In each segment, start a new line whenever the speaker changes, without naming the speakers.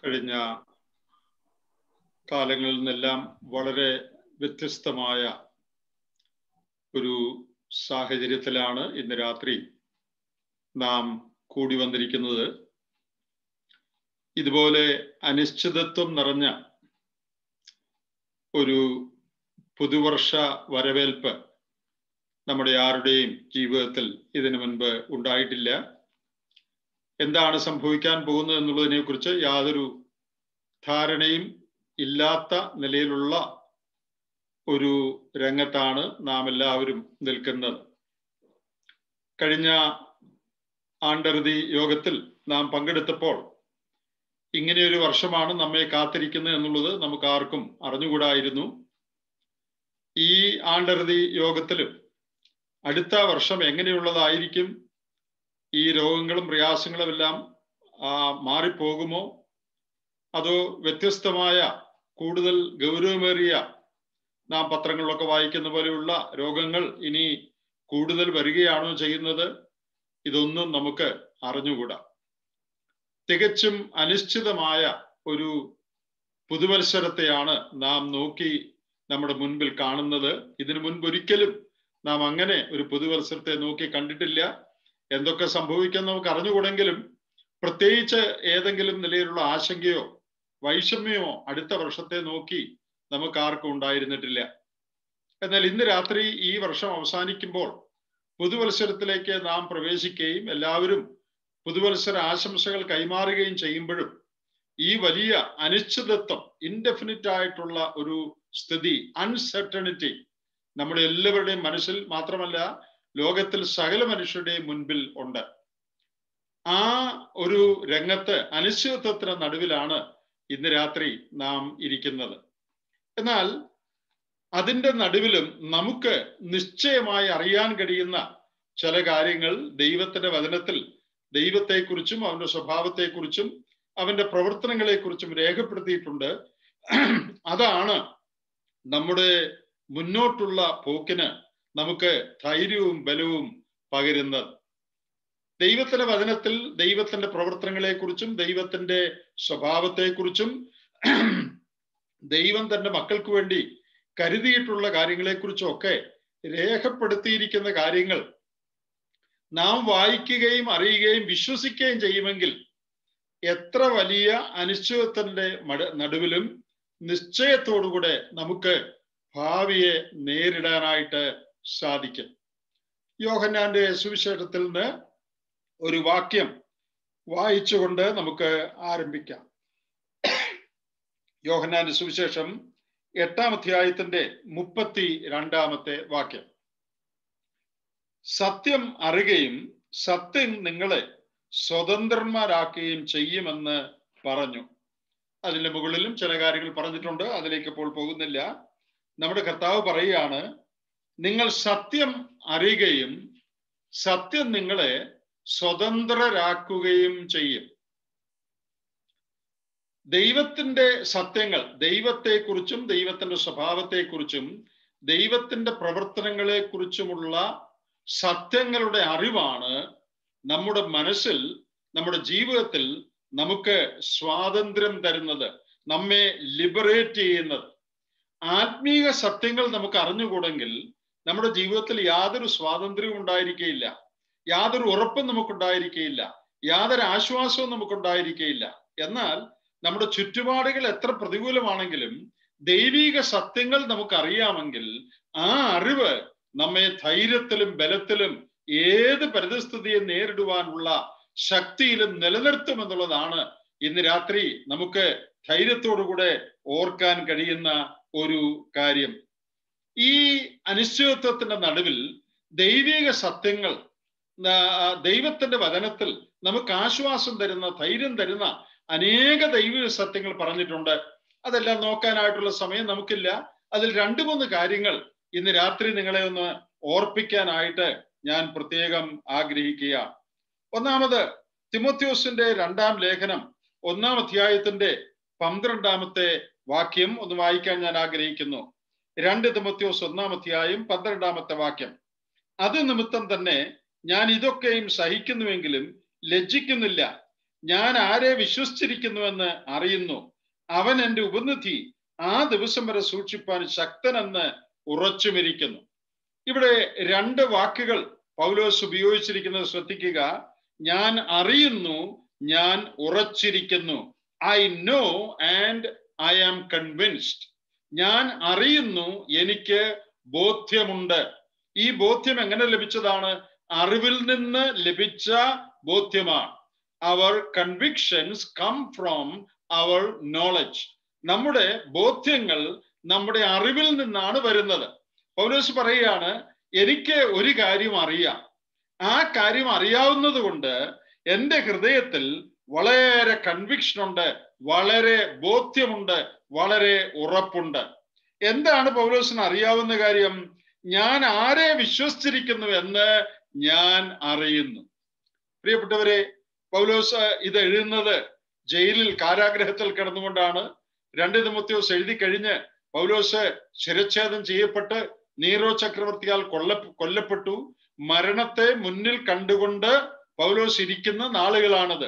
കഴിഞ്ഞ കാലങ്ങളിൽ നിന്നെല്ലാം വളരെ വ്യത്യസ്തമായ ഒരു സാഹചര്യത്തിലാണ് ഇന്ന് രാത്രി നാം കൂടി വന്നിരിക്കുന്നത് ഇതുപോലെ അനിശ്ചിതത്വം നിറഞ്ഞ ഒരു പുതുവർഷ വരവേൽപ്പ് നമ്മുടെ ആരുടെയും ജീവിതത്തിൽ ഇതിനു മുൻപ് ഉണ്ടായിട്ടില്ല എന്താണ് സംഭവിക്കാൻ പോകുന്നത് എന്നുള്ളതിനെ കുറിച്ച് യാതൊരു ധാരണയും ഇല്ലാത്ത നിലയിലുള്ള ഒരു രംഗത്താണ് നാം എല്ലാവരും നിൽക്കുന്നത് കഴിഞ്ഞ ആണ്ടറുതി യോഗത്തിൽ നാം പങ്കെടുത്തപ്പോൾ ഇങ്ങനെ ഒരു വർഷമാണ് നമ്മെ കാത്തിരിക്കുന്നത് എന്നുള്ളത് നമുക്ക് ആർക്കും അറിഞ്ഞുകൂടായിരുന്നു ഈ ആണ്ടറുതി യോഗത്തിലും അടുത്ത വർഷം എങ്ങനെയുള്ളതായിരിക്കും ഈ രോഗങ്ങളും പ്രയാസങ്ങളും എല്ലാം മാറിപ്പോകുമോ അതോ വ്യത്യസ്തമായ കൂടുതൽ ഗൗരവമേറിയ നാം പത്രങ്ങളിലൊക്കെ വായിക്കുന്ന പോലെയുള്ള രോഗങ്ങൾ ഇനി കൂടുതൽ വരികയാണോ ചെയ്യുന്നത് ഇതൊന്നും നമുക്ക് അറിഞ്ഞുകൂടാ തികച്ചും അനിശ്ചിതമായ ഒരു പുതുവത്സരത്തെയാണ് നാം നോക്കി നമ്മുടെ മുൻപിൽ കാണുന്നത് ഇതിനു മുൻപ് ഒരിക്കലും നാം അങ്ങനെ ഒരു പുതുവത്സരത്തെ നോക്കി കണ്ടിട്ടില്ല എന്തൊക്കെ സംഭവിക്കാൻ നമുക്ക് അറിഞ്ഞുകൂടെങ്കിലും പ്രത്യേകിച്ച് ഏതെങ്കിലും നിലയിലുള്ള ആശങ്കയോ വൈഷമ്യമോ അടുത്ത വർഷത്തെ നോക്കി നമുക്ക് ആർക്കും ഉണ്ടായിരുന്നിട്ടില്ല എന്നാൽ ഇന്ന് രാത്രി ഈ വർഷം അവസാനിക്കുമ്പോൾ പുതുവത്സരത്തിലേക്ക് നാം പ്രവേശിക്കുകയും എല്ലാവരും പുതുവത്സര ആശംസകൾ കൈമാറുകയും ചെയ്യുമ്പോഴും ഈ വലിയ അനിശ്ചിതത്വം ഇൻഡെഫിനിറ്റ് ആയിട്ടുള്ള ഒരു സ്ഥിതി അൺസർട്ടണിറ്റി നമ്മുടെ എല്ലാവരുടെയും മനസ്സിൽ മാത്രമല്ല ലോകത്തിൽ സകല മനുഷ്യരുടെയും മുൻപിൽ ഉണ്ട് ആ ഒരു രംഗത്ത് അനിശ്ചിതത്വത്തിന് നടുവിലാണ് ഇന്ന് രാത്രി നാം ഇരിക്കുന്നത് എന്നാൽ അതിൻ്റെ നടുവിലും നമുക്ക് നിശ്ചയമായി അറിയാൻ കഴിയുന്ന ചില കാര്യങ്ങൾ ദൈവത്തിന്റെ വചനത്തിൽ ദൈവത്തെക്കുറിച്ചും അവന്റെ സ്വഭാവത്തെക്കുറിച്ചും അവന്റെ പ്രവർത്തനങ്ങളെക്കുറിച്ചും രേഖപ്പെടുത്തിയിട്ടുണ്ട് അതാണ് നമ്മുടെ മുന്നോട്ടുള്ള പോക്കിന് നമുക്ക് ധൈര്യവും ബലവും പകരുന്നത് ദൈവത്തിന്റെ വചനത്തിൽ ദൈവത്തിന്റെ പ്രവർത്തനങ്ങളെക്കുറിച്ചും ദൈവത്തിന്റെ സ്വഭാവത്തെക്കുറിച്ചും ദൈവം തന്റെ മക്കൾക്ക് വേണ്ടി കരുതിയിട്ടുള്ള കാര്യങ്ങളെക്കുറിച്ചും ഒക്കെ രേഖപ്പെടുത്തിയിരിക്കുന്ന കാര്യങ്ങൾ നാം വായിക്കുകയും അറിയുകയും വിശ്വസിക്കുകയും ചെയ്യുമെങ്കിൽ എത്ര വലിയ അനിശ്ചിതത്വത്തിന്റെ നടുവിലും നിശ്ചയത്തോടുകൂടെ നമുക്ക് ഭാവിയെ നേരിടാനായിട്ട് സാധിക്കും യോഹന്നാന്റെ സുവിശേഷത്തിൽ നിന്ന് ഒരു വാക്യം വായിച്ചുകൊണ്ട് നമുക്ക് ആരംഭിക്കാം യോഹന്നാന്റെ സുവിശേഷം എട്ടാം അധ്യായത്തിന്റെ മുപ്പത്തി രണ്ടാമത്തെ വാക്യം സത്യം അറിയുകയും സത്യം നിങ്ങളെ സ്വതന്ത്രന്മാരാക്കുകയും ചെയ്യുമെന്ന് പറഞ്ഞു അതിന്റെ മുകളിലും ചില കാര്യങ്ങൾ പറഞ്ഞിട്ടുണ്ട് അതിലേക്ക് ഇപ്പോൾ പോകുന്നില്ല നമ്മുടെ കർത്താവ് പറയുകയാണ് നിങ്ങൾ സത്യം അറിയുകയും സത്യം നിങ്ങളെ സ്വതന്ത്രരാക്കുകയും ചെയ്യും ദൈവത്തിന്റെ സത്യങ്ങൾ ദൈവത്തെക്കുറിച്ചും ദൈവത്തിന്റെ സ്വഭാവത്തെക്കുറിച്ചും ദൈവത്തിന്റെ പ്രവർത്തനങ്ങളെ കുറിച്ചുമുള്ള സത്യങ്ങളുടെ അറിവാണ് നമ്മുടെ മനസ്സിൽ നമ്മുടെ ജീവിതത്തിൽ നമുക്ക് സ്വാതന്ത്ര്യം തരുന്നത് നമ്മെ ലിബറേറ്റ് ചെയ്യുന്നത് ആത്മീയ സത്യങ്ങൾ നമുക്ക് അറിഞ്ഞുകൂടെങ്കിൽ നമ്മുടെ ജീവിതത്തിൽ യാതൊരു സ്വാതന്ത്ര്യവും ഉണ്ടായിരിക്കുകയില്ല യാതൊരു ഉറപ്പും നമുക്കുണ്ടായിരിക്കുകയില്ല യാതൊരു ആശ്വാസവും നമുക്കുണ്ടായിരിക്കുകയില്ല എന്നാൽ നമ്മുടെ ചുറ്റുപാടുകൾ എത്ര പ്രതികൂലമാണെങ്കിലും ദൈവിക സത്യങ്ങൾ നമുക്കറിയാമെങ്കിൽ ആ അറിവ് നമ്മെ ധൈര്യത്തിലും ബലത്തിലും ഏത് പരിതസ്ഥിതിയെ നേരിടുവാനുള്ള ശക്തിയിലും നിലനിർത്തുമെന്നുള്ളതാണ് ഇന്ന് രാത്രി നമുക്ക് ധൈര്യത്തോടുകൂടെ ഓർക്കാൻ കഴിയുന്ന ഒരു കാര്യം ഈ അനിശ്ചിതത്വത്തിന്റെ നടുവിൽ ദൈവിക സത്യങ്ങൾ ദൈവത്തിന്റെ വചനത്തിൽ നമുക്ക് ആശ്വാസം തരുന്ന ധൈര്യം തരുന്ന അനേക ദൈവിക സത്യങ്ങൾ പറഞ്ഞിട്ടുണ്ട് അതെല്ലാം നോക്കാനായിട്ടുള്ള സമയം നമുക്കില്ല അതിൽ രണ്ടു മൂന്ന് കാര്യങ്ങൾ ഇന്ന് രാത്രി നിങ്ങളെ ഒന്ന് ഓർപ്പിക്കാനായിട്ട് ഞാൻ പ്രത്യേകം ആഗ്രഹിക്കുക ഒന്നാമത് തിമോത്യോസിന്റെ രണ്ടാം ലേഖനം ഒന്നാം അധ്യായത്തിന്റെ പന്ത്രണ്ടാമത്തെ വാക്യം ഒന്ന് വായിക്കാൻ ഞാൻ ആഗ്രഹിക്കുന്നു രണ്ട് തിമോത്യോസ് ഒന്നാം അധ്യായം പന്ത്രണ്ടാമത്തെ വാക്യം അത് നിമിത്തം തന്നെ ഞാൻ ഇതൊക്കെയും സഹിക്കുന്നുവെങ്കിലും ലജ്ജിക്കുന്നില്ല ഞാൻ ആരെ വിശ്വസിച്ചിരിക്കുന്നുവെന്ന് അറിയുന്നു അവൻ എൻ്റെ ഉപനിധി ആ ദിവസം വരെ സൂക്ഷിപ്പാൻ ശക്തനെന്ന് ഉറച്ചുമിരിക്കുന്നു ഇവിടെ രണ്ട് വാക്കുകൾ പൗലോസ് ഉപയോഗിച്ചിരിക്കുന്നത് ശ്രദ്ധിക്കുക ഞാൻ അറിയുന്നു ഞാൻ ഉറച്ചിരിക്കുന്നു I know and I am convinced ഞാൻ അറിയുന്നു എനിക്ക് ബോധ്യമുണ്ട് ഈ ബോധ്യം എങ്ങനെ ലഭിച്ചതാണ് അറിവിൽ നിന്ന് ലഭിച്ച ബോധ്യമാണ് our convictions come from our knowledge നമ്മുടെ ബോധ്യങ്ങൾ നമ്മുടെ അറിവിൽ നിന്നാണ് വരുന്നത് പൗലോസ് പറയുകയാണ് എനിക്ക് ഒരു കാര്യം അറിയാം ആ കാര്യം അറിയാവുന്നത് കൊണ്ട് എൻ്റെ ഹൃദയത്തിൽ വളരെ കൺവിക്ഷൻ ഉണ്ട് വളരെ ബോധ്യമുണ്ട് വളരെ ഉറപ്പുണ്ട് എന്താണ് പൗലോസിന് അറിയാവുന്ന കാര്യം ഞാൻ ആരെ വിശ്വസിച്ചിരിക്കുന്നു എന്ന് ഞാൻ അറിയുന്നു പ്രിയപ്പെട്ടവരെ പൗലോസ് ഇത് എഴുതുന്നത് ജയിലിൽ കാരാഗ്രഹത്തിൽ കിടന്നുകൊണ്ടാണ് രണ്ട് നിമത്യോസ് എഴുതി കഴിഞ്ഞ് പൗലോസ് ശിരച്ഛേദം ചെയ്യപ്പെട്ട് നീറോ ചക്രവർത്തിയാൽ കൊല്ല കൊല്ലപ്പെട്ടു മരണത്തെ മുന്നിൽ കണ്ടുകൊണ്ട് പൗലോസ് ഇരിക്കുന്ന നാളുകളാണത്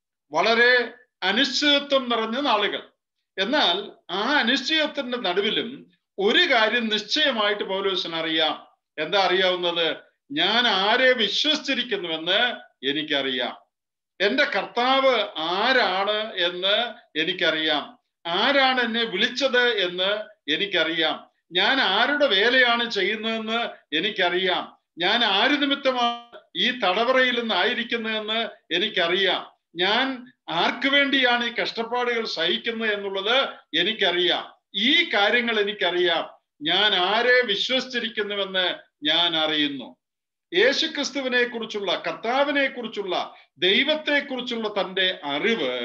വളരെ അനിശ്ചിതത്വം നിറഞ്ഞ നാളുകൾ എന്നാൽ ആ അനിശ്ചയത്തിന്റെ നടുവിലും ഒരു കാര്യം നിശ്ചയമായിട്ട് പൗലോസിന് അറിയാം എന്താ അറിയാവുന്നത് ഞാൻ ആരെ വിശ്വസിച്ചിരിക്കുന്നുവെന്ന് എനിക്കറിയാം എന്റെ കർത്താവ് ആരാണ് എന്ന് എനിക്കറിയാം ആരാണ് എന്നെ വിളിച്ചത് എന്ന് എനിക്കറിയാം ഞാൻ ആരുടെ വേലയാണ് ചെയ്യുന്നതെന്ന് എനിക്കറിയാം ഞാൻ ആര് നിമിത്തമാണ് ഈ തടവറയിൽ നിന്ന് ആയിരിക്കുന്നതെന്ന് എനിക്കറിയാം ഞാൻ ആർക്കു വേണ്ടിയാണ് ഈ കഷ്ടപ്പാടുകൾ സഹിക്കുന്നത് എന്നുള്ളത് എനിക്കറിയാം ഈ കാര്യങ്ങൾ എനിക്കറിയാം ഞാൻ ആരെ വിശ്വസിച്ചിരിക്കുന്നുവെന്ന് ഞാൻ അറിയുന്നു യേശുക്രിസ്തുവിനെ കുറിച്ചുള്ള കർത്താവിനെ കുറിച്ചുള്ള ദൈവത്തെ കുറിച്ചുള്ള തന്റെ അറിവ്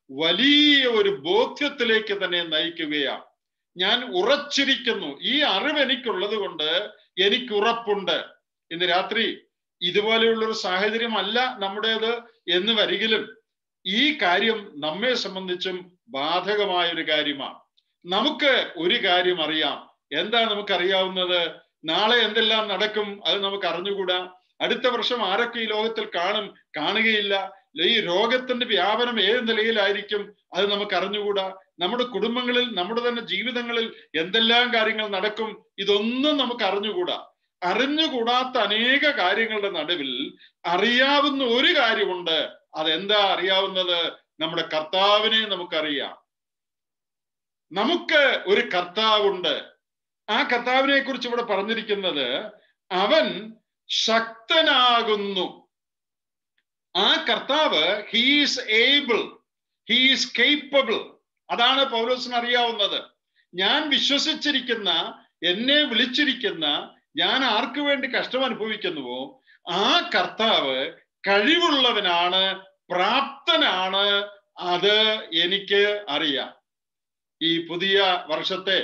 വലിയ ഒരു ബോധ്യത്തിലേക്ക് തന്നെ നയിക്കുകയാണ് ഞാൻ ഉറച്ചിരിക്കുന്നു ഈ അറിവ് എനിക്കുള്ളത് കൊണ്ട് എനിക്ക് ഉറപ്പുണ്ട് ഇന്ന് രാത്രി ഇതുപോലെയുള്ള ഒരു സാഹചര്യം അല്ല നമ്മുടേത് എന്ന് വരികിലും ഈ കാര്യം നമ്മെ സംബന്ധിച്ചും ബാധകമായ ഒരു കാര്യമാണ് നമുക്ക് ഒരു കാര്യം അറിയാം എന്താ നമുക്കറിയാവുന്നത് നാളെ എന്തെല്ലാം നടക്കും അത് നമുക്ക് അറിഞ്ഞുകൂടാ അടുത്ത വർഷം ആരൊക്കെ ഈ ലോകത്തിൽ കാണും കാണുകയില്ല ഈ രോഗത്തിന്റെ വ്യാപനം ഏത് നിലയിലായിരിക്കും അത് നമുക്ക് അറിഞ്ഞുകൂടാ നമ്മുടെ കുടുംബങ്ങളിൽ നമ്മുടെ തന്നെ ജീവിതങ്ങളിൽ എന്തെല്ലാം കാര്യങ്ങൾ നടക്കും ഇതൊന്നും നമുക്ക് അറിഞ്ഞുകൂടാ അറിഞ്ഞുകൂടാത്ത അനേക കാര്യങ്ങളുടെ നടുവിൽ അറിയാവുന്ന ഒരു കാര്യമുണ്ട് അതെന്താ അറിയാവുന്നത് നമ്മുടെ കർത്താവിനെ നമുക്കറിയാം നമുക്ക് ഒരു കർത്താവുണ്ട് ആ കർത്താവിനെ കുറിച്ച് ഇവിടെ പറഞ്ഞിരിക്കുന്നത് അവൻ ശക്തനാകുന്നു ആ കർത്താവ് ഹീസ് ഏബിൾ ഹീസ് കേപ്പബിൾ അതാണ് പൗലോസിന് അറിയാവുന്നത് ഞാൻ വിശ്വസിച്ചിരിക്കുന്ന എന്നെ വിളിച്ചിരിക്കുന്ന ഞാൻ ആർക്കു വേണ്ടി കഷ്ടം അനുഭവിക്കുന്നുവോ ആ കർത്താവ് കഴിവുള്ളവനാണ് പ്രാപ്തനാണ് അത് എനിക്ക് അറിയാം ഈ പുതിയ വർഷത്തെ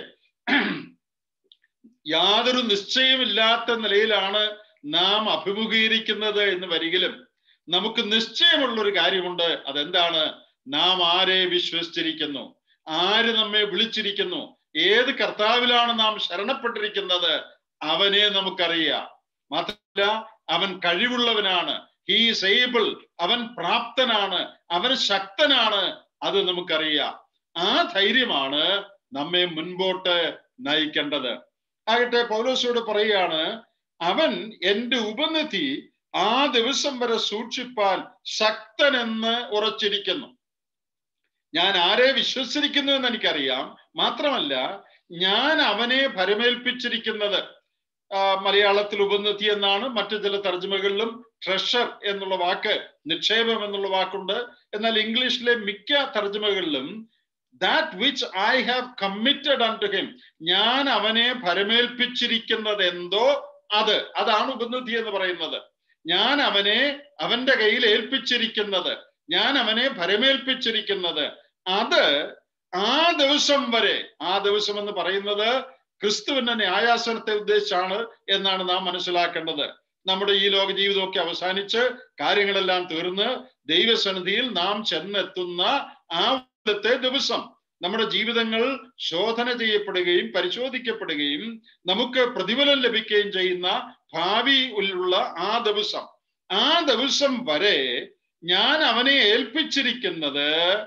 യാതൊരു നിശ്ചയമില്ലാത്ത നിലയിലാണ് നാം അഭിമുഖീകരിക്കുന്നത് എന്ന് വരികിലും നമുക്ക് നിശ്ചയമുള്ള ഒരു കാര്യമുണ്ട് അതെന്താണ് നാം ആരെ വിശ്വസിച്ചിരിക്കുന്നു ആര് നമ്മെ വിളിച്ചിരിക്കുന്നു ഏത് കർത്താവിലാണ് നാം ശരണപ്പെട്ടിരിക്കുന്നത് അവനെ നമുക്കറിയാം മാത്രമല്ല അവൻ കഴിവുള്ളവനാണ് ഹീസ് ഏബിൾ അവൻ പ്രാപ്തനാണ് അവൻ ശക്തനാണ് അത് നമുക്കറിയാം ആ ധൈര്യമാണ് നമ്മെ മുൻപോട്ട് നയിക്കേണ്ടത് ആകട്ടെ പൗലോസോട് പറയുകയാണ് അവൻ എൻ്റെ ഉപനിധി ആ ദിവസം വരെ സൂക്ഷിപ്പാൻ ശക്തനെന്ന് ഉറച്ചിരിക്കുന്നു ഞാൻ ആരെ വിശ്വസിച്ചിരിക്കുന്നു എന്ന് എനിക്കറിയാം മാത്രമല്ല ഞാൻ അവനെ ഭരമേൽപ്പിച്ചിരിക്കുന്നത് മലയാളത്തിൽ ഉപനിധി എന്നാണ് മറ്റു ചില തർജ്ജമകളിലും ട്രഷർ എന്നുള്ള വാക്ക് നിക്ഷേപം എന്നുള്ള വാക്കുണ്ട് എന്നാൽ ഇംഗ്ലീഷിലെ മിക്ക തർജ്ജമകളിലും that which I have committed unto him ഞാൻ അവനെ ഭരമേൽപ്പിച്ചിരിക്കുന്നത് എന്തോ അത് അതാണ് ഉപനിധി എന്ന് പറയുന്നത് ഞാൻ അവനെ അവന്റെ കയ്യിൽ ഏൽപ്പിച്ചിരിക്കുന്നത് ഞാൻ അവനെ ഭരമേൽപ്പിച്ചിരിക്കുന്നത് അത് ആ ദിവസം വരെ ആ ദിവസം എന്ന് പറയുന്നത് ക്രിസ്തുവിന്റെ ന്യായാസനത്തെ ഉദ്ദേശിച്ചാണ് എന്നാണ് നാം മനസ്സിലാക്കേണ്ടത് നമ്മുടെ ഈ ലോക ജീവിതമൊക്കെ അവസാനിച്ച് കാര്യങ്ങളെല്ലാം തീർന്ന് ദൈവസന്നിധിയിൽ നാം ചെന്നെത്തുന്ന ആ ദിവസം നമ്മുടെ ജീവിതങ്ങൾ ശോധന ചെയ്യപ്പെടുകയും പരിശോധിക്കപ്പെടുകയും നമുക്ക് പ്രതിഫലം ലഭിക്കുകയും ചെയ്യുന്ന ഭാവിയിലുള്ള ആ ദിവസം ആ ദിവസം വരെ ഞാൻ അവനെ ഏൽപ്പിച്ചിരിക്കുന്നത്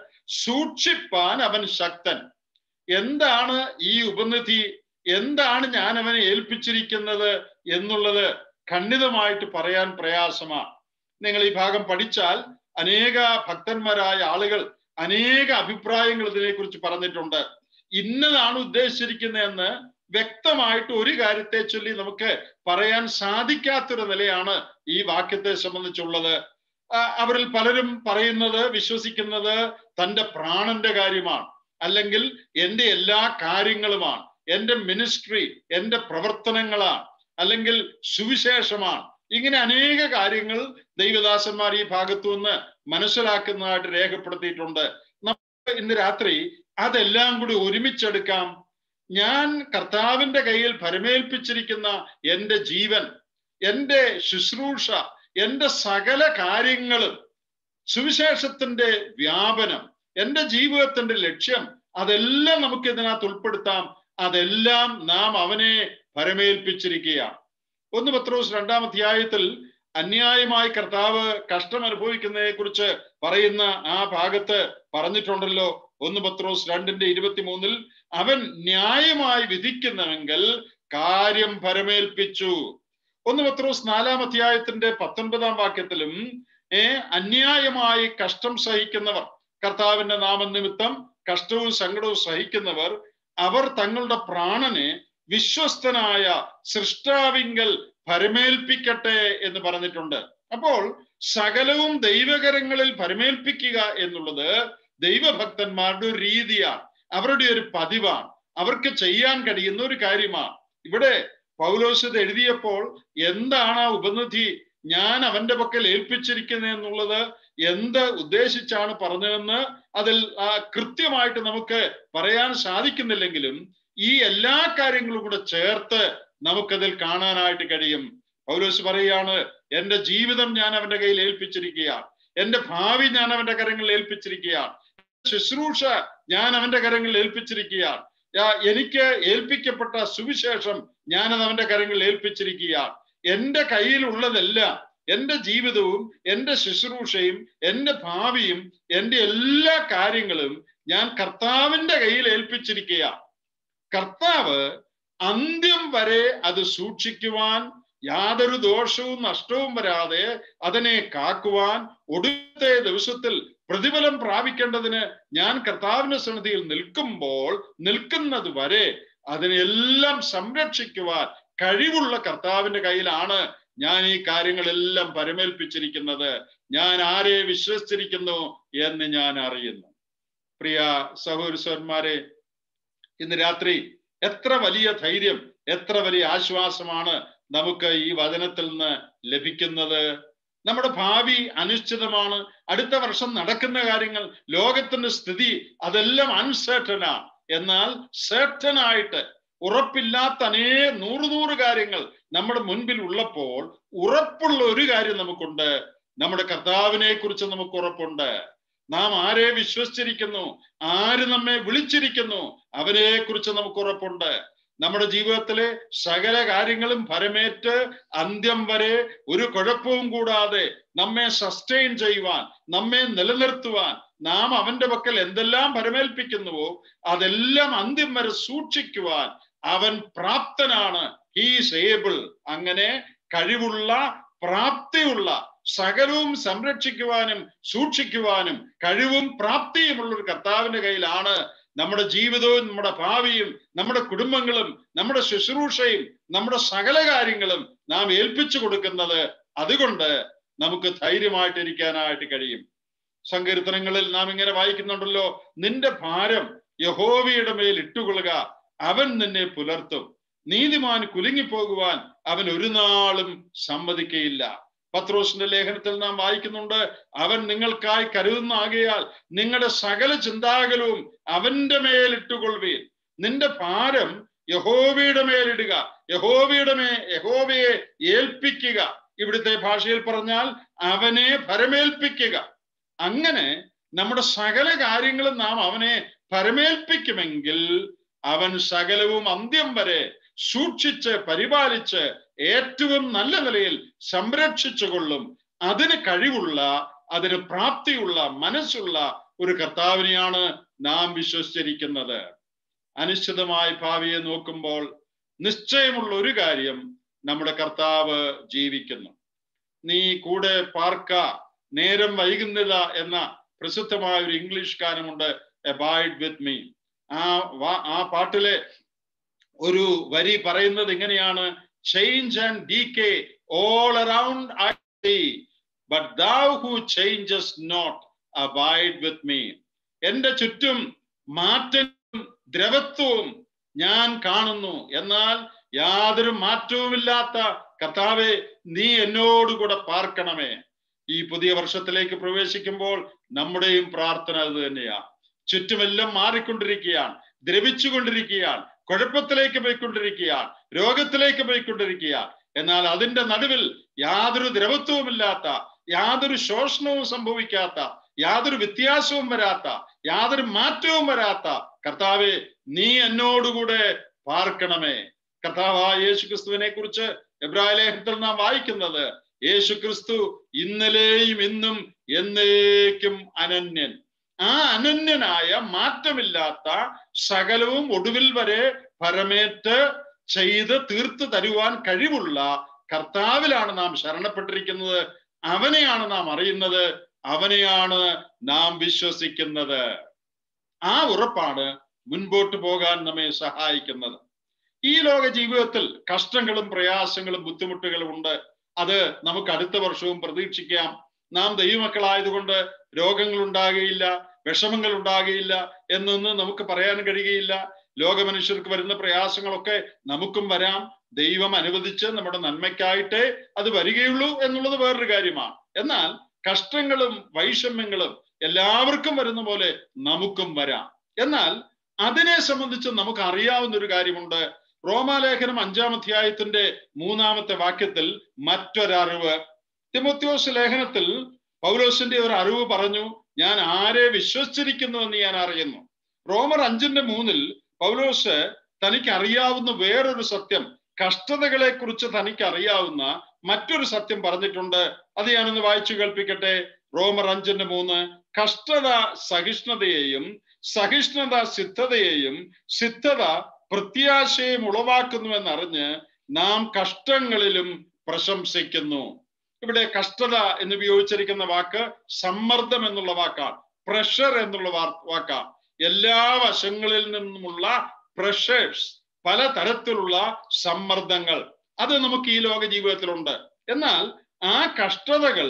സൂക്ഷിപ്പാൻ അവൻ ശക്തൻ എന്താണ് ഈ ഉപനിധി എന്താണ് ഞാൻ അവനെ ഏൽപ്പിച്ചിരിക്കുന്നത് എന്നുള്ളത് ഖണ്ഡിതമായിട്ട് പറയാൻ പ്രയാസമാണ് നിങ്ങൾ ഈ ഭാഗം പഠിച്ചാൽ അനേക ഭക്തന്മാരായ ആളുകൾ അനേക അഭിപ്രായങ്ങൾ ഇതിനെക്കുറിച്ച് പറഞ്ഞിട്ടുണ്ട് ഇന്നതാണ് ഉദ്ദേശിച്ചിരിക്കുന്നതെന്ന് വ്യക്തമായിട്ട് ഒരു കാര്യത്തെ ചൊല്ലി നമുക്ക് പറയാൻ സാധിക്കാത്തൊരു നിലയാണ് ഈ വാക്യത്തെ സംബന്ധിച്ചുള്ളത് അവരിൽ പലരും പറയുന്നത് വിശ്വസിക്കുന്നത് തന്റെ പ്രാണന്റെ കാര്യമാണ് അല്ലെങ്കിൽ എൻ്റെ എല്ലാ കാര്യങ്ങളുമാണ് എൻ്റെ മിനിസ്ട്രി എൻ്റെ പ്രവർത്തനങ്ങളാണ് അല്ലെങ്കിൽ സുവിശേഷമാണ് ഇങ്ങനെ അനേക കാര്യങ്ങൾ ദൈവദാസന്മാർ ഈ ഭാഗത്തു നിന്ന് മനസ്സിലാക്കുന്നതായിട്ട് രേഖപ്പെടുത്തിയിട്ടുണ്ട് നമുക്ക് ഇന്ന് രാത്രി അതെല്ലാം കൂടി ഒരുമിച്ചെടുക്കാം ഞാൻ കർത്താവിന്റെ കയ്യിൽ പരമേൽപ്പിച്ചിരിക്കുന്ന എൻ്റെ ജീവൻ എൻ്റെ ശുശ്രൂഷ എൻ്റെ സകല കാര്യങ്ങളും സുവിശേഷത്തിന്റെ വ്യാപനം എൻ്റെ ജീവിതത്തിന്റെ ലക്ഷ്യം അതെല്ലാം നമുക്ക് ഇതിനകത്ത് ഉൾപ്പെടുത്താം അതെല്ലാം നാം അവനെ പരമേൽപ്പിച്ചിരിക്കുകയാണ് ഒന്ന് പത്രോസ് രണ്ടാം അധ്യായത്തിൽ അന്യായമായി കർത്താവ് കഷ്ടം അനുഭവിക്കുന്നതിനെ കുറിച്ച് പറയുന്ന ആ ഭാഗത്ത് പറഞ്ഞിട്ടുണ്ടല്ലോ ഒന്ന് പത്രോസ് രണ്ടിന്റെ ഇരുപത്തിമൂന്നിൽ അവൻ ന്യായമായി വിധിക്കുന്നവെങ്കിൽ കാര്യം പരമേൽപ്പിച്ചു ഒന്ന് പത്രോസ് നാലാം അധ്യായത്തിന്റെ പത്തൊൻപതാം വാക്യത്തിലും ഏ അന്യായമായി കഷ്ടം സഹിക്കുന്നവർ കർത്താവിന്റെ നാമനിമിത്തം കഷ്ടവും സങ്കടവും സഹിക്കുന്നവർ അവർ തങ്ങളുടെ പ്രാണനെ വിശ്വസ്തനായ സൃഷ്ടാവിങ്കൽ പരമേൽപ്പിക്കട്ടെ എന്ന് പറഞ്ഞിട്ടുണ്ട് അപ്പോൾ സകലവും ദൈവകരങ്ങളിൽ പരമേൽപ്പിക്കുക എന്നുള്ളത് ദൈവഭക്തന്മാരുടെ ഒരു രീതിയാണ് അവരുടെ ഒരു പതിവാണ് അവർക്ക് ചെയ്യാൻ കഴിയുന്ന ഒരു കാര്യമാണ് ഇവിടെ പൗലോസ് ഇത് എഴുതിയപ്പോൾ എന്താണ് ആ ഉപനിധി ഞാൻ അവന്റെ പക്കൽ ഏൽപ്പിച്ചിരിക്കുന്നത് എന്നുള്ളത് എന്ത് ഉദ്ദേശിച്ചാണ് പറഞ്ഞതെന്ന് അതിൽ കൃത്യമായിട്ട് നമുക്ക് പറയാൻ സാധിക്കുന്നില്ലെങ്കിലും ഈ എല്ലാ കാര്യങ്ങളും കൂടെ ചേർത്ത് നമുക്കതിൽ കാണാനായിട്ട് കഴിയും പൗലോസ് പറയുകയാണ് എൻ്റെ ജീവിതം ഞാൻ അവന്റെ കയ്യിൽ ഏൽപ്പിച്ചിരിക്കുകയാണ് എൻ്റെ ഭാവി ഞാൻ അവന്റെ കരങ്ങളിൽ ഏൽപ്പിച്ചിരിക്കുകയാണ് ശുശ്രൂഷ ഞാൻ അവന്റെ കരങ്ങളിൽ ഏൽപ്പിച്ചിരിക്കുകയാണ് എനിക്ക് ഏൽപ്പിക്കപ്പെട്ട സുവിശേഷം ഞാനത് അവന്റെ കരങ്ങളിൽ ഏൽപ്പിച്ചിരിക്കുകയാണ് എൻ്റെ കയ്യിലുള്ളതെല്ലാം എൻ്റെ ജീവിതവും എൻ്റെ ശുശ്രൂഷയും എൻ്റെ ഭാവിയും എൻ്റെ എല്ലാ കാര്യങ്ങളും ഞാൻ കർത്താവിന്റെ കയ്യിൽ ഏൽപ്പിച്ചിരിക്കുകയാണ് കർത്താവ് അന്ത്യം വരെ അത് സൂക്ഷിക്കുവാൻ യാതൊരു ദോഷവും നഷ്ടവും വരാതെ അതിനെ കാക്കുവാൻ ഒടുക്കത്തെ ദിവസത്തിൽ പ്രതിഫലം പ്രാപിക്കേണ്ടതിന് ഞാൻ കർത്താവിന്റെ സന്നിധിയിൽ നിൽക്കുമ്പോൾ നിൽക്കുന്നത് വരെ അതിനെല്ലാം സംരക്ഷിക്കുവാൻ കഴിവുള്ള കർത്താവിന്റെ കയ്യിലാണ് ഞാൻ ഈ കാര്യങ്ങളെല്ലാം പരമേൽപ്പിച്ചിരിക്കുന്നത് ഞാൻ ആരെ വിശ്വസിച്ചിരിക്കുന്നു എന്ന് ഞാൻ അറിയുന്നു പ്രിയ സഹോദരന്മാരെ ഇന്ന് രാത്രി എത്ര വലിയ ധൈര്യം എത്ര വലിയ ആശ്വാസമാണ് നമുക്ക് ഈ വചനത്തിൽ നിന്ന് ലഭിക്കുന്നത് നമ്മുടെ ഭാവി അനിശ്ചിതമാണ് അടുത്ത വർഷം നടക്കുന്ന കാര്യങ്ങൾ ലോകത്തിന്റെ സ്ഥിതി അതെല്ലാം അൺസേർട്ടനാ എന്നാൽ certain ആയിട്ട് ഉറപ്പില്ലാത്ത അനേ നൂറ് നൂറ് കാര്യങ്ങൾ നമ്മുടെ മുൻപിൽ ഉള്ളപ്പോൾ ഉറപ്പുള്ള ഒരു കാര്യം നമുക്കുണ്ട് നമ്മുടെ കർത്താവിനെ കുറിച്ച് നമുക്ക് ഉറപ്പുണ്ട് നാം ആരെ വിശ്വസിച്ചിരിക്കുന്നു ആര് നമ്മെ വിളിച്ചിരിക്കുന്നു അവനെ കുറിച്ച് നമുക്ക് ഉറപ്പുണ്ട് നമ്മുടെ ജീവിതത്തിലെ സകല കാര്യങ്ങളും ഫലമേറ്റ് അന്ത്യം വരെ ഒരു കുഴപ്പവും കൂടാതെ നമ്മെ സസ്റ്റെയിൻ ചെയ്യുവാൻ നമ്മെ നിലനിർത്തുവാൻ നാം അവന്റെ പക്കൽ എന്തെല്ലാം പരമേൽപ്പിക്കുന്നുവോ അതെല്ലാം അന്ത്യം വരെ സൂക്ഷിക്കുവാൻ അവൻ പ്രാപ്തനാണ് ഹീസ് ഏബിൾ അങ്ങനെ കഴിവുള്ള പ്രാപ്തിയുള്ള സകലവും സംരക്ഷിക്കുവാനും സൂക്ഷിക്കുവാനും കഴിവും പ്രാപ്തിയുമുള്ള ഒരു കർത്താവിന്റെ കയ്യിലാണ് നമ്മുടെ ജീവിതവും നമ്മുടെ ഭാവിയും നമ്മുടെ കുടുംബങ്ങളും നമ്മുടെ ശുശ്രൂഷയും നമ്മുടെ സകല കാര്യങ്ങളും നാം ഏൽപ്പിച്ചു കൊടുക്കുന്നത് അതുകൊണ്ട് നമുക്ക് ധൈര്യമായിട്ടിരിക്കാനായിട്ട് കഴിയും സങ്കീർത്തനങ്ങളിൽ നാം ഇങ്ങനെ വായിക്കുന്നുണ്ടല്ലോ നിന്റെ ഭാരം യഹോവയുടെ മേൽ ഇട്ടുകൊള്ളുക അവൻ നിന്നെ പുലർത്തും നീതിമാൻ കുലുങ്ങിപ്പോകുവാൻ അവൻ ഒരു നാളും സമ്മതിക്കയില്ല പത്രോസിന്റെ ലേഖനത്തിൽ നാം വായിക്കുന്നുണ്ട് അവൻ നിങ്ങൾക്കായി കരുതുന്ന ആകയാൽ നിങ്ങളുടെ സകല ചിന്താകലവും അവന്റെ മേലിട്ടുകൊള്ളുവീൻ നിന്റെ ഭാരം യഹോവയുടെ മേലിടുക യഹോവയുടെ മേ യഹോവയെ ഏൽപ്പിക്കുക ഇവിടുത്തെ ഭാഷയിൽ പറഞ്ഞാൽ അവനെ ഭരമേൽപ്പിക്കുക അങ്ങനെ നമ്മുടെ സകല കാര്യങ്ങളും നാം അവനെ പരമേൽപ്പിക്കുമെങ്കിൽ അവൻ സകലവും അന്ത്യം വരെ സൂക്ഷിച്ച് പരിപാലിച്ച് ഏറ്റവും നല്ല നിലയിൽ സംരക്ഷിച്ചു കൊള്ളും അതിന് കഴിവുള്ള അതിന് പ്രാപ്തിയുള്ള മനസ്സുള്ള ഒരു കർത്താവിനെയാണ് നാം വിശ്വസിച്ചിരിക്കുന്നത് അനിശ്ചിതമായ ഭാവിയെ നോക്കുമ്പോൾ നിശ്ചയമുള്ള ഒരു കാര്യം നമ്മുടെ കർത്താവ് ജീവിക്കുന്നു നീ കൂടെ പാർക്ക നേരം വൈകുന്നില്ല എന്ന പ്രസിദ്ധമായ ഒരു ഇംഗ്ലീഷ് ഗാനമുണ്ട് അബൈഡ് വിത്ത് മീ ആ ആ പാട്ടിലെ ഒരു വരി പറയുന്നത് ഇങ്ങനെയാണ് change and decay all around I see but thou who changes not abide with me എന്റെ ചുറ്റും മാറ്റവും ദ്രവത്വവും ഞാൻ കാണുന്നു എന്നാൽ യാതൊരു മാറ്റവുമില്ലാത്ത കർത്താവെ നീ എന്നോടുകൂടെ പാർക്കണമേ ഈ പുതിയ വർഷത്തിലേക്ക് പ്രവേശിക്കുമ്പോൾ നമ്മുടെയും പ്രാർത്ഥന അത് തന്നെയാ ചുറ്റുമെല്ലാം മാറിക്കൊണ്ടിരിക്കുകയാണ് ദ്രവിച്ചുകൊണ്ടിരിക്കുകയാണ് കുഴപ്പത്തിലേക്ക് പോയിക്കൊണ്ടിരിക്കുകയാണ് രോഗത്തിലേക്ക് പോയിക്കൊണ്ടിരിക്കുകയാണ് എന്നാൽ അതിന്റെ നടുവിൽ യാതൊരു ദ്രവത്വവുമില്ലാത്ത യാതൊരു ശോഷണവും സംഭവിക്കാത്ത യാതൊരു വ്യത്യാസവും വരാത്ത യാതൊരു മാറ്റവും വരാത്ത കർത്താവെ നീ എന്നോടുകൂടെ പാർക്കണമേ കർത്താവായ യേശു ക്രിസ്തുവിനെ കുറിച്ച് എബ്രാഹിം ലേഖനത്തിൽ നാം വായിക്കുന്നത് യേശു ക്രിസ്തു ഇന്നലെയും ഇന്നും എന്നേക്കും അനന്യൻ ആ അനന്യനായ മാറ്റമില്ലാത്ത സകലവും ഒടുവിൽ വരെ പരമേറ്റ് ചെയ്ത് തീർത്ത് തരുവാൻ കഴിവുള്ള കർത്താവിലാണ് നാം ശരണപ്പെട്ടിരിക്കുന്നത് അവനെയാണ് നാം അറിയുന്നത് അവനെയാണ് നാം വിശ്വസിക്കുന്നത് ആ ഉറപ്പാണ് മുൻപോട്ട് പോകാൻ നമ്മെ സഹായിക്കുന്നത് ഈ ലോക ജീവിതത്തിൽ കഷ്ടങ്ങളും പ്രയാസങ്ങളും ബുദ്ധിമുട്ടുകളും ഉണ്ട് അത് നമുക്ക് അടുത്ത വർഷവും പ്രതീക്ഷിക്കാം നാം ദൈവമക്കളായതുകൊണ്ട് രോഗങ്ങൾ ഉണ്ടാകുകയില്ല വിഷമങ്ങൾ ഉണ്ടാകുകയില്ല എന്നൊന്നും നമുക്ക് പറയാൻ കഴിയുകയില്ല ലോകമനുഷ്യർക്ക് വരുന്ന പ്രയാസങ്ങളൊക്കെ നമുക്കും വരാം ദൈവം അനുവദിച്ച് നമ്മുടെ നന്മയ്ക്കായിട്ടേ അത് വരികയുള്ളൂ എന്നുള്ളത് വേറൊരു കാര്യമാണ് എന്നാൽ കഷ്ടങ്ങളും വൈഷമ്യങ്ങളും എല്ലാവർക്കും വരുന്ന പോലെ നമുക്കും വരാം എന്നാൽ അതിനെ സംബന്ധിച്ച് നമുക്ക് അറിയാവുന്ന ഒരു കാര്യമുണ്ട് റോമാലേഖനം അഞ്ചാം അധ്യായത്തിന്റെ മൂന്നാമത്തെ വാക്യത്തിൽ മറ്റൊരറിവ് തിമോത്യോസ് ലേഖനത്തിൽ പൗലോസിന്റെ ഒരു അറിവ് പറഞ്ഞു ഞാൻ ആരെ വിശ്വസിച്ചിരിക്കുന്നു എന്ന് ഞാൻ അറിയുന്നു റോമർ അഞ്ചിന്റെ മൂന്നിൽ പൗലോസ് തനിക്ക് അറിയാവുന്ന വേറൊരു സത്യം കഷ്ടതകളെ കുറിച്ച് തനിക്ക് അറിയാവുന്ന മറ്റൊരു സത്യം പറഞ്ഞിട്ടുണ്ട് അത് ഞാനൊന്ന് വായിച്ചു കേൾപ്പിക്കട്ടെ റോമർ അഞ്ചിന്റെ മൂന്ന് കഷ്ടത സഹിഷ്ണുതയെയും സഹിഷ്ണുത സിദ്ധതയെയും സിദ്ധത പ്രത്യാശയും ഉളവാക്കുന്നുവെന്നറിഞ്ഞ് നാം കഷ്ടങ്ങളിലും പ്രശംസിക്കുന്നു ഇവിടെ കഷ്ടത എന്ന് ഉപയോഗിച്ചിരിക്കുന്ന വാക്ക് സമ്മർദ്ദം എന്നുള്ള വാക്കാണ് പ്രഷർ എന്നുള്ള വാക്കാണ് എല്ലാ വശങ്ങളിൽ നിന്നുമുള്ള പ്രഷേഴ്സ് പല തരത്തിലുള്ള സമ്മർദ്ദങ്ങൾ അത് നമുക്ക് ഈ ലോക ജീവിതത്തിലുണ്ട് എന്നാൽ ആ കഷ്ടതകൾ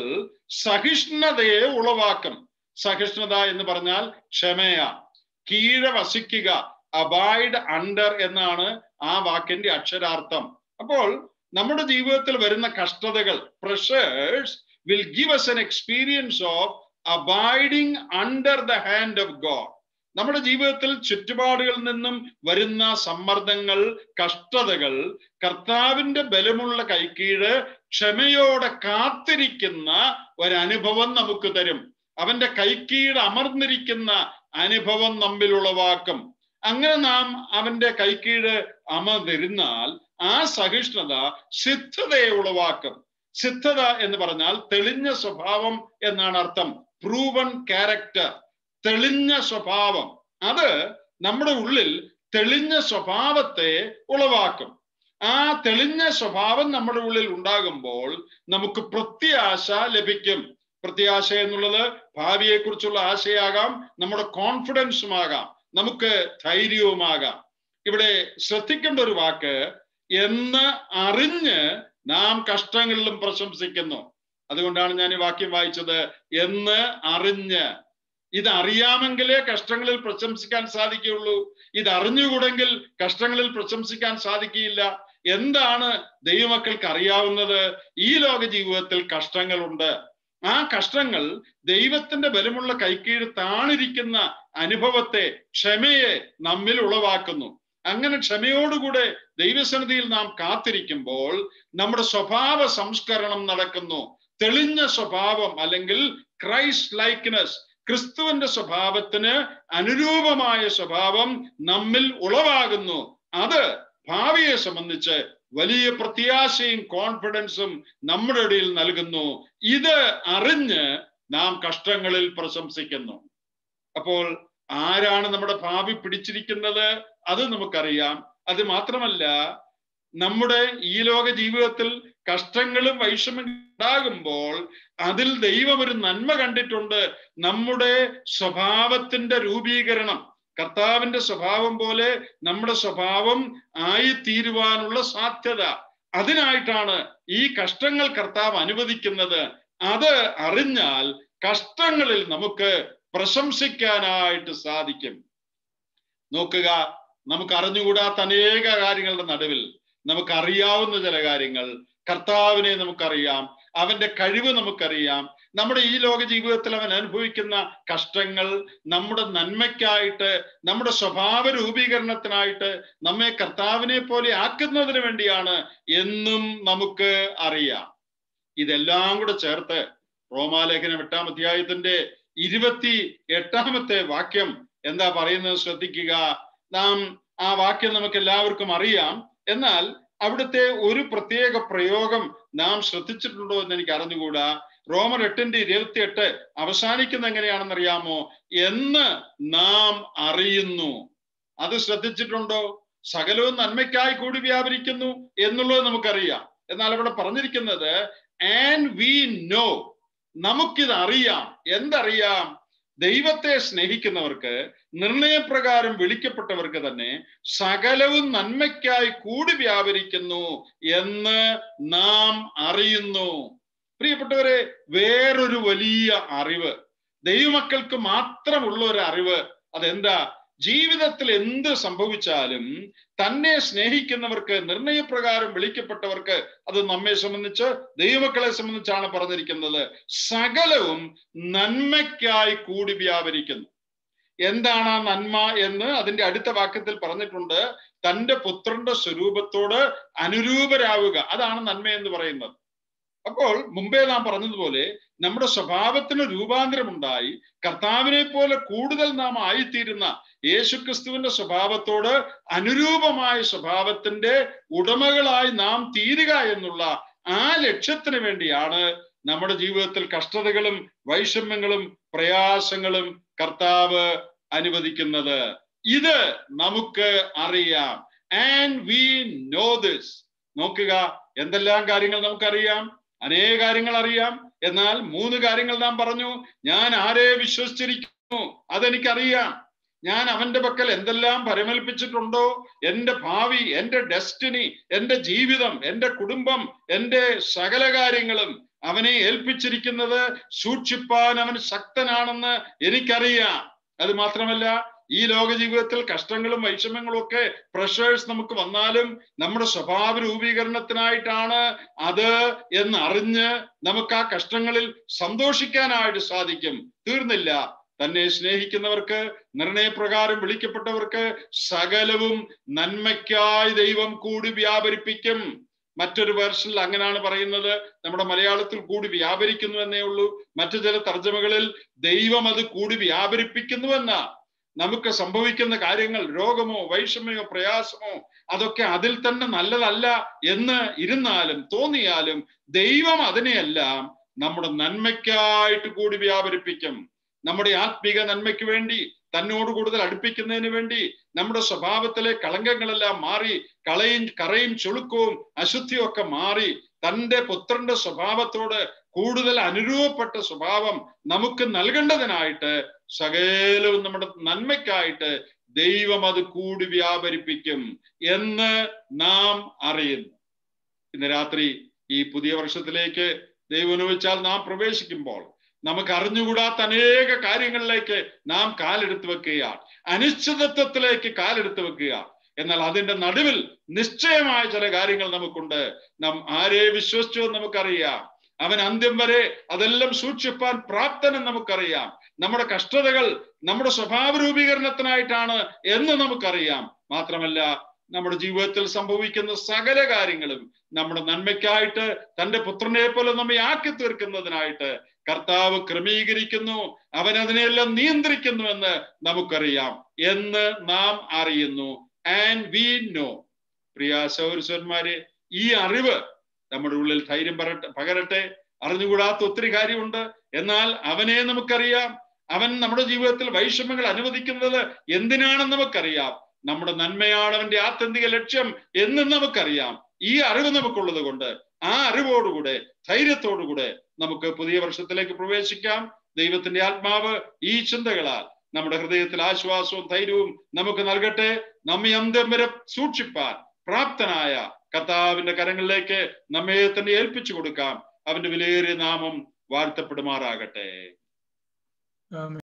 സഹിഷ്ണുതയെ ഉളവാക്കും സഹിഷ്ണുത എന്ന് പറഞ്ഞാൽ ക്ഷമയ കീഴ വസിക്കുക അബൈഡ് അണ്ടർ എന്നാണ് ആ വാക്കിന്റെ അക്ഷരാർത്ഥം അപ്പോൾ നമ്മുടെ ജീവിതത്തിൽ വരുന്ന കഷ്ടതകൾ pressures will give us an experience of abiding under the hand of God നമ്മുടെ ജീവിതത്തിൽ ചുറ്റുപാടുകളിൽ നിന്നും വരുന്ന സമ്മർദ്ദങ്ങൾ കഷ്ടതകൾ കർത്താവിന്റെ ബലമുള്ള കൈക്കീഴ് ക്ഷമയോടെ കാത്തിരിക്കുന്ന ഒരനുഭവം നമുക്ക് തരും അവന്റെ കൈക്കീഴ് അമർന്നിരിക്കുന്ന അനുഭവം നമ്മിൽ ഉളവാക്കും അങ്ങനെ നാം അവന്റെ കൈക്കീഴ് അമർന്നിരുന്നാൽ ആ സഹിഷ്ണുത സിദ്ധതയെ ഉളവാക്കും സിദ്ധത എന്ന് പറഞ്ഞാൽ തെളിഞ്ഞ സ്വഭാവം എന്നാണ് അർത്ഥം പ്രൂവൺ ക്യാരക്ടർ തെളിഞ്ഞ സ്വഭാവം അത് നമ്മുടെ ഉള്ളിൽ തെളിഞ്ഞ സ്വഭാവത്തെ ഉളവാക്കും ആ തെളിഞ്ഞ സ്വഭാവം നമ്മുടെ ഉള്ളിൽ ഉണ്ടാകുമ്പോൾ നമുക്ക് പ്രത്യാശ ലഭിക്കും പ്രത്യാശ എന്നുള്ളത് ഭാവിയെക്കുറിച്ചുള്ള ആശയാകാം നമ്മുടെ കോൺഫിഡൻസുമാകാം നമുക്ക് ധൈര്യവുമാകാം ഇവിടെ ശ്രദ്ധിക്കേണ്ട ഒരു വാക്ക് എന്ന് അറിഞ്ഞ് നാം കഷ്ടങ്ങളിലും പ്രശംസിക്കുന്നു അതുകൊണ്ടാണ് ഞാൻ ഈ വാക്യം വായിച്ചത് എന്ന് അറിഞ്ഞ് ഇത് അറിയാമെങ്കിലേ കഷ്ടങ്ങളിൽ പ്രശംസിക്കാൻ സാധിക്കുകയുള്ളൂ ഇത് അറിഞ്ഞുകൂടെങ്കിൽ കഷ്ടങ്ങളിൽ പ്രശംസിക്കാൻ സാധിക്കുകയില്ല എന്താണ് ദൈവമക്കൾക്ക് അറിയാവുന്നത് ഈ ലോക ജീവിതത്തിൽ കഷ്ടങ്ങളുണ്ട് ആ കഷ്ടങ്ങൾ ദൈവത്തിന്റെ ബലമുള്ള കൈക്കീഴ് താണിരിക്കുന്ന അനുഭവത്തെ ക്ഷമയെ നമ്മിൽ ഉളവാക്കുന്നു അങ്ങനെ ക്ഷമയോടുകൂടെ ദൈവസന്നിധിയിൽ നാം കാത്തിരിക്കുമ്പോൾ നമ്മുടെ സ്വഭാവ സംസ്കരണം നടക്കുന്നു തെളിഞ്ഞ സ്വഭാവം അല്ലെങ്കിൽ ക്രൈസ്റ്റ് ലൈക്ക്നെസ് ക്രിസ്തുവിന്റെ സ്വഭാവത്തിന് അനുരൂപമായ സ്വഭാവം നമ്മിൽ ഉളവാകുന്നു അത് ഭാവിയെ സംബന്ധിച്ച് വലിയ പ്രത്യാശയും കോൺഫിഡൻസും നമ്മുടെ ഇടയിൽ നൽകുന്നു ഇത് അറിഞ്ഞ് നാം കഷ്ടങ്ങളിൽ പ്രശംസിക്കുന്നു അപ്പോൾ ആരാണ് നമ്മുടെ ഭാവി പിടിച്ചിരിക്കുന്നത് അത് നമുക്കറിയാം അത് മാത്രമല്ല നമ്മുടെ ഈ ലോക ജീവിതത്തിൽ കഷ്ടങ്ങളും വൈഷമ്യങ്ങളും ഉണ്ടാകുമ്പോൾ അതിൽ ദൈവം ഒരു നന്മ കണ്ടിട്ടുണ്ട് നമ്മുടെ സ്വഭാവത്തിന്റെ രൂപീകരണം കർത്താവിന്റെ സ്വഭാവം പോലെ നമ്മുടെ സ്വഭാവം ആയിത്തീരുവാനുള്ള സാധ്യത അതിനായിട്ടാണ് ഈ കഷ്ടങ്ങൾ കർത്താവ് അനുവദിക്കുന്നത് അത് അറിഞ്ഞാൽ കഷ്ടങ്ങളിൽ നമുക്ക് പ്രശംസിക്കാനായിട്ട് സാധിക്കും നോക്കുക നമുക്ക് അറിഞ്ഞുകൂടാത്ത അനേക കാര്യങ്ങളുടെ നടുവിൽ നമുക്ക് അറിയാവുന്ന ചില കാര്യങ്ങൾ കർത്താവിനെ നമുക്കറിയാം അവന്റെ കഴിവ് നമുക്കറിയാം നമ്മുടെ ഈ ലോക ജീവിതത്തിൽ അവൻ അനുഭവിക്കുന്ന കഷ്ടങ്ങൾ നമ്മുടെ നന്മയ്ക്കായിട്ട് നമ്മുടെ സ്വഭാവ രൂപീകരണത്തിനായിട്ട് നമ്മെ കർത്താവിനെ പോലെ ആക്കുന്നതിന് വേണ്ടിയാണ് എന്നും നമുക്ക് അറിയാം ഇതെല്ലാം കൂടെ ചേർത്ത് റോമാലേഖനം എട്ടാം അധ്യായത്തിന്റെ ഇരുപത്തി എട്ടാമത്തെ വാക്യം എന്താ പറയുന്നത് ശ്രദ്ധിക്കുക നാം ആ വാക്യം നമുക്ക് എല്ലാവർക്കും അറിയാം എന്നാൽ അവിടുത്തെ ഒരു പ്രത്യേക പ്രയോഗം നാം ശ്രദ്ധിച്ചിട്ടുണ്ടോ എന്ന് എനിക്ക് അറിഞ്ഞുകൂടാ റോമർ എട്ടിന്റെ ഇരുപത്തി എട്ട് അവസാനിക്കുന്ന എങ്ങനെയാണെന്ന് അറിയാമോ എന്ന് നാം അറിയുന്നു അത് ശ്രദ്ധിച്ചിട്ടുണ്ടോ സകലവും നന്മയ്ക്കായി കൂടി വ്യാപരിക്കുന്നു എന്നുള്ളത് നമുക്കറിയാം എന്നാൽ അവിടെ പറഞ്ഞിരിക്കുന്നത് ആൻഡ് വി നോ നമുക്കിത് അറിയാം എന്തറിയാം ദൈവത്തെ സ്നേഹിക്കുന്നവർക്ക് നിർണയപ്രകാരം വിളിക്കപ്പെട്ടവർക്ക് തന്നെ സകലവും നന്മയ്ക്കായി കൂടി വ്യാപരിക്കുന്നു എന്ന് നാം അറിയുന്നു പ്രിയപ്പെട്ടവരെ വേറൊരു വലിയ അറിവ് ദൈവമക്കൾക്ക് മാത്രമുള്ള ഒരു അറിവ് അതെന്താ ജീവിതത്തിൽ എന്ത് സംഭവിച്ചാലും തന്നെ സ്നേഹിക്കുന്നവർക്ക് നിർണയപ്രകാരം വിളിക്കപ്പെട്ടവർക്ക് അത് നമ്മെ സംബന്ധിച്ച് ദൈവമക്കളെ സംബന്ധിച്ചാണ് പറഞ്ഞിരിക്കുന്നത് സകലവും നന്മയ്ക്കായി കൂടി വ്യാപരിക്കുന്നു എന്താണ് ആ നന്മ എന്ന് അതിന്റെ അടുത്ത വാക്യത്തിൽ പറഞ്ഞിട്ടുണ്ട് തന്റെ പുത്രന്റെ സ്വരൂപത്തോട് അനുരൂപരാവുക അതാണ് നന്മ എന്ന് പറയുന്നത് അപ്പോൾ മുമ്പേ നാം പറഞ്ഞതുപോലെ നമ്മുടെ സ്വഭാവത്തിന് രൂപാന്തരം ഉണ്ടായി കർത്താവിനെ പോലെ കൂടുതൽ നാം ആയിത്തീരുന്ന യേശുക്രിസ്തുവിന്റെ സ്വഭാവത്തോട് അനുരൂപമായ സ്വഭാവത്തിന്റെ ഉടമകളായി നാം തീരുക എന്നുള്ള ആ ലക്ഷ്യത്തിന് വേണ്ടിയാണ് നമ്മുടെ ജീവിതത്തിൽ കഷ്ടതകളും വൈഷമ്യങ്ങളും പ്രയാസങ്ങളും കർത്താവ് അനുവദിക്കുന്നത് ഇത് നമുക്ക് അറിയാം ആൻഡ് വി നോ ദിസ് നോക്കുക എന്തെല്ലാം കാര്യങ്ങൾ നമുക്കറിയാം അനേക കാര്യങ്ങൾ അറിയാം എന്നാൽ മൂന്ന് കാര്യങ്ങൾ നാം പറഞ്ഞു ഞാൻ ആരെ വിശ്വസിച്ചിരിക്കുന്നു അതെനിക്കറിയാം ഞാൻ അവന്റെ പക്കൽ എന്തെല്ലാം പരമേൽപ്പിച്ചിട്ടുണ്ടോ എന്റെ ഭാവി എന്റെ ഡെസ്റ്റിനി എന്റെ ജീവിതം എന്റെ കുടുംബം എന്റെ സകല കാര്യങ്ങളും അവനെ ഏൽപ്പിച്ചിരിക്കുന്നത് സൂക്ഷിപ്പാൻ അവൻ ശക്തനാണെന്ന് എനിക്കറിയാം അത് മാത്രമല്ല ഈ ലോക ജീവിതത്തിൽ കഷ്ടങ്ങളും വൈഷമ്യങ്ങളും ഒക്കെ പ്രഷേഴ്സ് നമുക്ക് വന്നാലും നമ്മുടെ സ്വഭാവ രൂപീകരണത്തിനായിട്ടാണ് അത് എന്ന് അറിഞ്ഞ് നമുക്ക് ആ കഷ്ടങ്ങളിൽ സന്തോഷിക്കാനായിട്ട് സാധിക്കും തീർന്നില്ല തന്നെ സ്നേഹിക്കുന്നവർക്ക് നിർണയപ്രകാരം വിളിക്കപ്പെട്ടവർക്ക് സകലവും നന്മയ്ക്കായി ദൈവം കൂടി വ്യാപരിപ്പിക്കും മറ്റൊരു വേർഷനിൽ അങ്ങനെയാണ് പറയുന്നത് നമ്മുടെ മലയാളത്തിൽ കൂടി വ്യാപരിക്കുന്നു എന്നേ ഉള്ളൂ മറ്റു ചില തർജ്ജമകളിൽ ദൈവം അത് കൂടി വ്യാപരിപ്പിക്കുന്നുവെന്ന നമുക്ക് സംഭവിക്കുന്ന കാര്യങ്ങൾ രോഗമോ വൈഷമ്യമോ പ്രയാസമോ അതൊക്കെ അതിൽ തന്നെ നല്ലതല്ല എന്ന് ഇരുന്നാലും തോന്നിയാലും ദൈവം അതിനെയെല്ലാം നമ്മുടെ നന്മയ്ക്കായിട്ട് കൂടി വ്യാപരിപ്പിക്കും നമ്മുടെ ആത്മീക നന്മയ്ക്ക് വേണ്ടി തന്നോട് കൂടുതൽ അടുപ്പിക്കുന്നതിന് വേണ്ടി നമ്മുടെ സ്വഭാവത്തിലെ കളങ്കങ്ങളെല്ലാം മാറി കളയും കറയും ചുളുക്കവും അശുദ്ധിയും ഒക്കെ മാറി തന്റെ പുത്രന്റെ സ്വഭാവത്തോട് കൂടുതൽ അനുരൂപപ്പെട്ട സ്വഭാവം നമുക്ക് നൽകേണ്ടതിനായിട്ട് സകലവും നമ്മുടെ നന്മയ്ക്കായിട്ട് ദൈവം അത് കൂടി വ്യാപരിപ്പിക്കും എന്ന് നാം അറിയുന്നു ഇന്ന് രാത്രി ഈ പുതിയ വർഷത്തിലേക്ക് ദൈവം അനുവദിച്ചാൽ നാം പ്രവേശിക്കുമ്പോൾ നമുക്ക് അറിഞ്ഞുകൂടാത്ത അനേക കാര്യങ്ങളിലേക്ക് നാം കാലെടുത്ത് വെക്കുകയാണ് അനിശ്ചിതത്വത്തിലേക്ക് കാലെടുത്ത് വെക്കുക എന്നാൽ അതിന്റെ നടുവിൽ നിശ്ചയമായ ചില കാര്യങ്ങൾ നമുക്കുണ്ട് നാം ആരെ വിശ്വസിച്ചു എന്ന് നമുക്കറിയാം അവൻ അന്ത്യം വരെ അതെല്ലാം സൂക്ഷിപ്പാൻ പ്രാപ്തനെന്ന് നമുക്കറിയാം നമ്മുടെ കഷ്ടതകൾ നമ്മുടെ സ്വഭാവ രൂപീകരണത്തിനായിട്ടാണ് എന്ന് നമുക്കറിയാം മാത്രമല്ല നമ്മുടെ ജീവിതത്തിൽ സംഭവിക്കുന്ന സകല കാര്യങ്ങളും നമ്മുടെ നന്മയ്ക്കായിട്ട് തന്റെ പുത്രനെ പോലെ നമ്മെ ആക്കി തീർക്കുന്നതിനായിട്ട് കർത്താവ് ക്രമീകരിക്കുന്നു അവൻ അതിനെല്ലാം നിയന്ത്രിക്കുന്നു എന്ന് നമുക്കറിയാം എന്ന് നാം അറിയുന്നു ആൻഡ് വി നോ പ്രിയ സൗരസ്വന്മാരെ ഈ അറിവ് നമ്മുടെ ഉള്ളിൽ ധൈര്യം പറട്ടെ പകരട്ടെ അറിഞ്ഞുകൂടാത്ത ഒത്തിരി കാര്യമുണ്ട് എന്നാൽ അവനെ നമുക്കറിയാം അവൻ നമ്മുടെ ജീവിതത്തിൽ വൈഷമ്യങ്ങൾ അനുവദിക്കുന്നത് എന്തിനാണെന്ന് നമുക്കറിയാം നമ്മുടെ നന്മയാണ് അവന്റെ ആത്യന്തിക ലക്ഷ്യം എന്നും നമുക്കറിയാം ഈ അറിവ് നമുക്കുള്ളത് കൊണ്ട് ആ അറിവോടുകൂടെ ധൈര്യത്തോടുകൂടെ നമുക്ക് പുതിയ വർഷത്തിലേക്ക് പ്രവേശിക്കാം ദൈവത്തിന്റെ ആത്മാവ് ഈ ചിന്തകളാൽ നമ്മുടെ ഹൃദയത്തിൽ ആശ്വാസവും ധൈര്യവും നമുക്ക് നൽകട്ടെ നമ്മെ അന്ത്യം വരെ സൂക്ഷിപ്പാൻ പ്രാപ്തനായ കർത്താവിന്റെ കരങ്ങളിലേക്ക് നമ്മെ തന്നെ ഏൽപ്പിച്ചു കൊടുക്കാം അവന്റെ വിലയേറിയ നാമം വാഴ്ത്തപ്പെടുമാറാകട്ടെ
ആമേൻ